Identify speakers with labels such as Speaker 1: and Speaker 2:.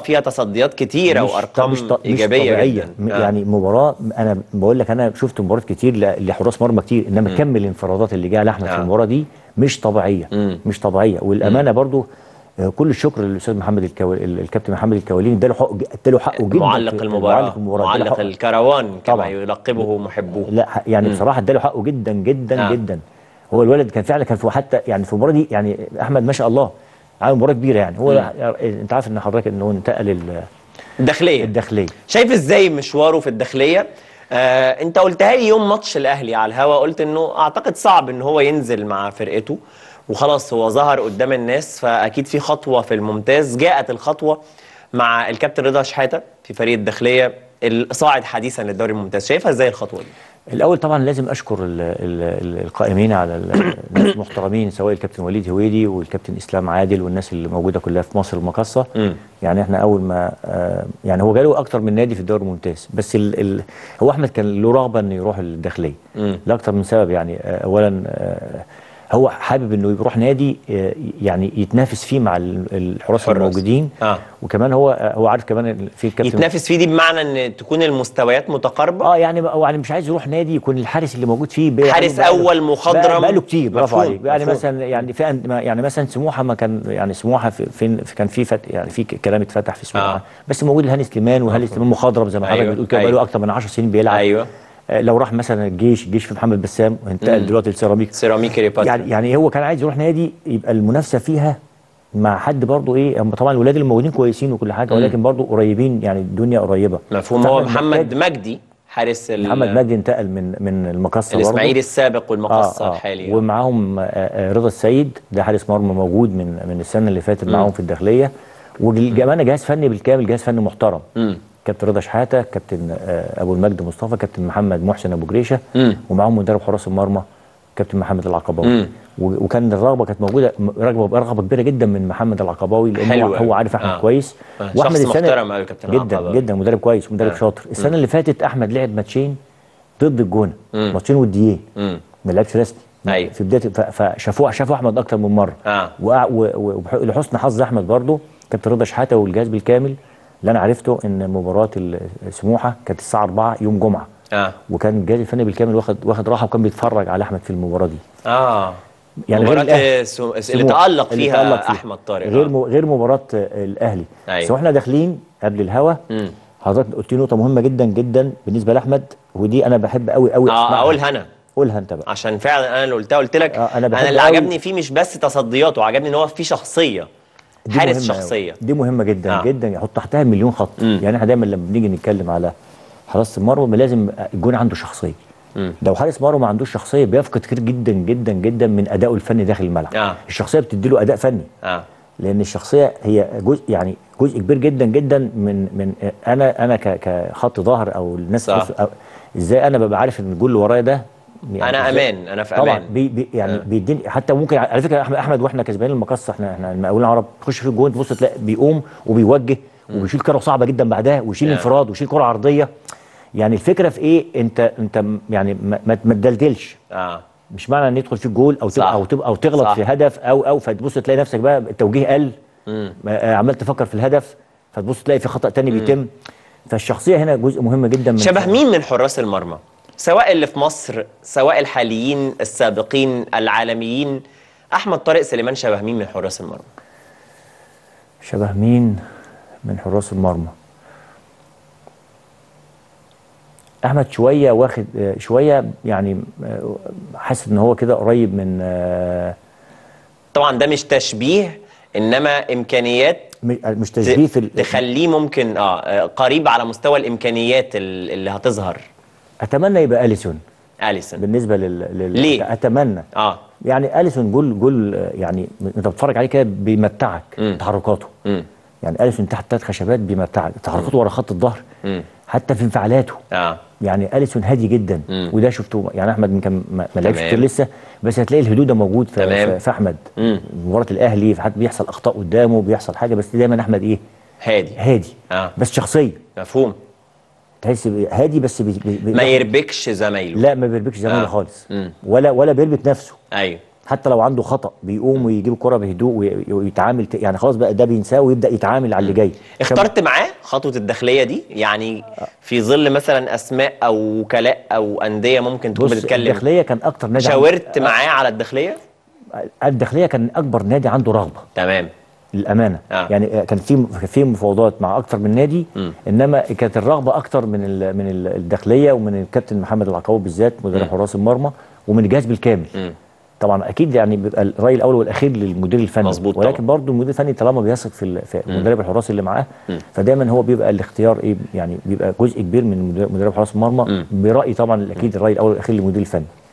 Speaker 1: فيها تصديات كتيره
Speaker 2: مش-
Speaker 1: وارقام
Speaker 2: مش ط- مش
Speaker 1: ايجابيه
Speaker 2: طبيعية.
Speaker 1: جدا
Speaker 2: م-
Speaker 1: آه.
Speaker 2: يعني مباراه انا بقول لك انا شفت مباريات كتير ل- لحراس مرمى كتير انما كم الانفرادات اللي جايه لاحمد في
Speaker 1: آه.
Speaker 2: المباراه دي مش طبيعيه
Speaker 1: مم.
Speaker 2: مش طبيعيه والامانه برضو آه، كل الشكر للاستاذ محمد الكو... ال- الكابتن محمد الكواليني اداله حقه اداله حقه جدا
Speaker 1: معلق
Speaker 2: في-
Speaker 1: المباراه
Speaker 2: معلق المباراه اداله
Speaker 1: معلق
Speaker 2: حقه.
Speaker 1: الكروان كما
Speaker 2: طبعاً.
Speaker 1: يلقبه محبوه
Speaker 2: لا ح- يعني بصراحه اداله حقه جدا جدا
Speaker 1: آه.
Speaker 2: آه. جدا هو الولد كان فعلا كان في حتى يعني في المباراه دي يعني احمد ما شاء الله عامل مباراه كبيره يعني هو انت عارف ان حضرتك انه انتقل ال-
Speaker 1: الداخليه
Speaker 2: الداخليه
Speaker 1: شايف ازاي مشواره في الداخليه آه انت قلتها لي يوم ماتش الاهلي على الهوا قلت انه اعتقد صعب ان هو ينزل مع فرقته وخلاص هو ظهر قدام الناس فاكيد في خطوه في الممتاز جاءت الخطوه مع الكابتن رضا شحاته في فريق الداخليه الصاعد حديثا للدوري الممتاز شايفها ازاي الخطوه دي
Speaker 2: الاول طبعا لازم اشكر ال ال ال القائمين على ال- الناس المحترمين سواء الكابتن وليد هويدي والكابتن اسلام عادل والناس اللي موجوده كلها في مصر المقاصه
Speaker 1: مم.
Speaker 2: يعني احنا اول ما آه يعني هو جاله اكتر من نادي في الدوري الممتاز بس ال ال هو احمد كان له رغبه انه يروح الداخليه
Speaker 1: مم.
Speaker 2: لاكتر من سبب يعني آه اولا آه هو حابب انه يروح نادي آه يعني يتنافس فيه مع ال- الحراس
Speaker 1: حراس.
Speaker 2: الموجودين
Speaker 1: آه.
Speaker 2: وكمان هو آه هو عارف كمان في الكابتن
Speaker 1: يتنافس فيه دي بمعنى ان تكون المستويات متقاربه
Speaker 2: اه يعني هو يعني مش عايز يروح نادي يكون الحارس اللي موجود فيه بقى-
Speaker 1: حارس
Speaker 2: بقاله-
Speaker 1: أول مخضرم.
Speaker 2: بقى- بقاله كتير برافو
Speaker 1: مفهوم،
Speaker 2: عليك يعني
Speaker 1: مفهوم.
Speaker 2: مثلا يعني في أند- ما- يعني مثلا سموحه ما كان يعني سموحه في فين في- كان في فت يعني في ك- كلام اتفتح في سموحه
Speaker 1: آه.
Speaker 2: آه. بس موجود الهاني سليمان وهاني سليمان مخضرم زي ما حضرتك
Speaker 1: أيوة،
Speaker 2: بتقول كده
Speaker 1: أيوة.
Speaker 2: بقاله اكتر من 10 سنين بيلعب
Speaker 1: ايوه
Speaker 2: آه لو راح مثلا الجيش الجيش في محمد بسام وانتقل دلوقتي لسيراميك
Speaker 1: سيراميكي ريباتري
Speaker 2: يعني يعني هو كان عايز يروح نادي يبقى المنافسه فيها مع حد برضه ايه هم طبعا الولاد اللي موجودين كويسين وكل حاجه ولكن برضه قريبين يعني الدنيا قريبه
Speaker 1: مفهوم هو
Speaker 2: فإحنا محتاج-
Speaker 1: محمد مجدي حارس ال-
Speaker 2: محمد مجدي انتقل من من المقصه برضه
Speaker 1: الاسماعيلي السابق والمقصه الحالي آه.
Speaker 2: ومعاهم آه، آه، رضا السيد ده حارس مرمى موجود من من السنه اللي فاتت معاهم في الداخليه وكمان جهاز فني بالكامل جهاز فني محترم
Speaker 1: مم.
Speaker 2: كابتن رضا شحاته كابتن آه، ابو المجد مصطفى كابتن محمد محسن ابو جريشه
Speaker 1: مم.
Speaker 2: ومعاهم مدرب حراس المرمى كابتن محمد العقباوي
Speaker 1: مم.
Speaker 2: و- وكان الرغبه كانت موجوده م- رغبه رغبه كبيره جدا من محمد العقباوي لان
Speaker 1: حلو
Speaker 2: هو,
Speaker 1: أوي.
Speaker 2: هو عارف احمد
Speaker 1: آه.
Speaker 2: كويس
Speaker 1: آه، شخص محترم أوي كابتن
Speaker 2: جدا
Speaker 1: العقباوي.
Speaker 2: جدا مدرب كويس ومدرب
Speaker 1: آه.
Speaker 2: شاطر السنه اللي فاتت احمد لعب ماتشين ضد الجونه
Speaker 1: مم.
Speaker 2: ماتشين وديين
Speaker 1: مم.
Speaker 2: ما لعبش رسمي
Speaker 1: أيوة.
Speaker 2: في بدايه ف- فشافوه شافوا احمد اكتر من مره
Speaker 1: آه.
Speaker 2: وقع- و- و- ولحسن حظ احمد برضه كابتن رضا شحاته والجهاز بالكامل اللي انا عرفته ان مباراه ال- سموحه كانت الساعه 4 يوم جمعه
Speaker 1: اه
Speaker 2: وكان الجهاز الفني بالكامل واخد واخد راحه وكان بيتفرج على احمد في المباراه دي
Speaker 1: اه
Speaker 2: يعني غير
Speaker 1: مباراة
Speaker 2: الأهلي.
Speaker 1: سو- اللي
Speaker 2: سموحة.
Speaker 1: تألق
Speaker 2: اللي
Speaker 1: فيها,
Speaker 2: تألق
Speaker 1: احمد طارق
Speaker 2: غير
Speaker 1: آه.
Speaker 2: م... غير مباراه آه، الاهلي
Speaker 1: أيوة.
Speaker 2: بس واحنا داخلين قبل الهوا
Speaker 1: مم.
Speaker 2: حضرتك قلت لي نقطه مهمه جدا جدا بالنسبه لاحمد ودي انا بحب قوي قوي
Speaker 1: اه اقولها انا
Speaker 2: قولها انت بقى
Speaker 1: عشان فعلا انا اللي قلتها قلت لك
Speaker 2: آه، أنا
Speaker 1: انا,
Speaker 2: بحب
Speaker 1: اللي
Speaker 2: أوي.
Speaker 1: عجبني فيه مش بس تصدياته عجبني ان هو فيه شخصيه
Speaker 2: دي
Speaker 1: حارس
Speaker 2: مهمة أوي.
Speaker 1: شخصيه
Speaker 2: دي مهمه جدا
Speaker 1: آه.
Speaker 2: آه. جدا يحط تحتها مليون خط
Speaker 1: مم.
Speaker 2: يعني احنا دايما لما بنيجي نتكلم على حراسه المرمى لازم الجون عنده شخصيه
Speaker 1: مم.
Speaker 2: لو حارس مرمى ما عندوش شخصيه بيفقد كتير جدا جدا جدا من ادائه الفني داخل الملعب
Speaker 1: آه.
Speaker 2: الشخصيه بتدي له اداء فني
Speaker 1: اه
Speaker 2: لان الشخصيه هي جزء يعني جزء كبير جدا جدا من من انا انا ك- كخط ظهر او الناس
Speaker 1: صح.
Speaker 2: أو ازاي انا ببقى عارف ان الجول اللي ورايا ده
Speaker 1: أنا
Speaker 2: إزاي-
Speaker 1: أمان، أنا في
Speaker 2: طبعا
Speaker 1: أمان.
Speaker 2: بي بي يعني
Speaker 1: آه.
Speaker 2: آه. بيديني حتى ممكن على فكره احمد احمد واحنا كسبانين المقصه احنا احنا المقاولين العرب تخش في الجون تبص تلاقي بيقوم وبيوجه وبيشيل كره صعبه جدا بعدها ويشيل
Speaker 1: آه.
Speaker 2: انفراد ويشيل كره عرضيه يعني الفكره في ايه انت انت م- يعني ما ما ما تدلدلش
Speaker 1: اه
Speaker 2: مش معنى ان يدخل فيك جول او
Speaker 1: صح.
Speaker 2: تبقى او تبقى او تغلط
Speaker 1: صح.
Speaker 2: في هدف او او فتبص تلاقي نفسك بقى التوجيه قل
Speaker 1: مم.
Speaker 2: آه، عمال تفكر في الهدف فتبص تلاقي في خطا تاني بيتم فالشخصيه هنا جزء مهم جدا من
Speaker 1: شبه مين من حراس المرمى سواء اللي في مصر سواء الحاليين السابقين العالميين احمد طارق سليمان شبه مين من حراس المرمى
Speaker 2: شبه مين من حراس المرمى احمد شويه واخد آه، شويه يعني آه، حاسس ان هو كده قريب من آه،
Speaker 1: طبعا ده مش تشبيه انما امكانيات
Speaker 2: م- مش تشبيه في ال-
Speaker 1: تخليه ممكن اه آه، قريب على مستوى الامكانيات ال- اللي هتظهر
Speaker 2: اتمنى يبقى اليسون
Speaker 1: اليسون
Speaker 2: بالنسبه لل, لل...
Speaker 1: ليه؟
Speaker 2: اتمنى
Speaker 1: اه
Speaker 2: يعني اليسون جول جول آه، يعني انت بتتفرج عليه كده بيمتعك
Speaker 1: مم.
Speaker 2: تحركاته
Speaker 1: امم
Speaker 2: يعني اليسون تحت ثلاث خشبات بيمتعك تحركاته ورا خط الظهر
Speaker 1: امم
Speaker 2: حتى في انفعالاته
Speaker 1: اه
Speaker 2: يعني اليسون هادي جدا
Speaker 1: مم.
Speaker 2: وده شفته يعني احمد يمكن ما ما لعبش
Speaker 1: تمام.
Speaker 2: كتير لسه بس هتلاقي الهدوء ده موجود في,
Speaker 1: تمام.
Speaker 2: في, في احمد
Speaker 1: مم.
Speaker 2: مباراه الاهلي حتى بيحصل اخطاء قدامه بيحصل حاجه بس دايما احمد ايه
Speaker 1: هادي
Speaker 2: هادي
Speaker 1: آه.
Speaker 2: بس شخصيه
Speaker 1: مفهوم
Speaker 2: تحس ب- هادي بس بي بي بي
Speaker 1: ما يربكش زمايله
Speaker 2: لا ما بيربكش زمايله
Speaker 1: آه.
Speaker 2: خالص
Speaker 1: مم.
Speaker 2: ولا ولا بيربك نفسه
Speaker 1: ايوه
Speaker 2: حتى لو عنده خطا بيقوم ويجيب الكره بهدوء وي- ويتعامل ت- يعني خلاص بقى ده بينساه ويبدا يتعامل على اللي جاي
Speaker 1: اخترت معاه خطوه الداخليه دي يعني في ظل مثلا اسماء او وكلاء او انديه ممكن تكون
Speaker 2: بص
Speaker 1: بتتكلم
Speaker 2: الداخليه كان اكتر نادي
Speaker 1: شاورت معاه على الداخليه
Speaker 2: عن- الداخليه كان اكبر نادي عنده رغبه
Speaker 1: تمام
Speaker 2: للامانه
Speaker 1: آه.
Speaker 2: يعني كان في في مفاوضات مع اكتر من نادي
Speaker 1: مم.
Speaker 2: انما كانت الرغبه اكتر من ال من ال- الداخليه ومن الكابتن محمد العقاوي بالذات مدرب حراس المرمى ومن الجهاز بالكامل
Speaker 1: مم.
Speaker 2: طبعا اكيد يعني بيبقى الراي الاول والاخير للمدير الفني
Speaker 1: مظبوط
Speaker 2: ولكن
Speaker 1: طبعاً.
Speaker 2: برضه المدير الفني طالما بيثق في, ال- في مدرب الحراس اللي معاه فدايما هو بيبقى الاختيار ايه يعني بيبقى جزء كبير من مدرب- مدرب حراس المرمى برايي طبعا الاكيد الراي الاول والاخير للمدير الفني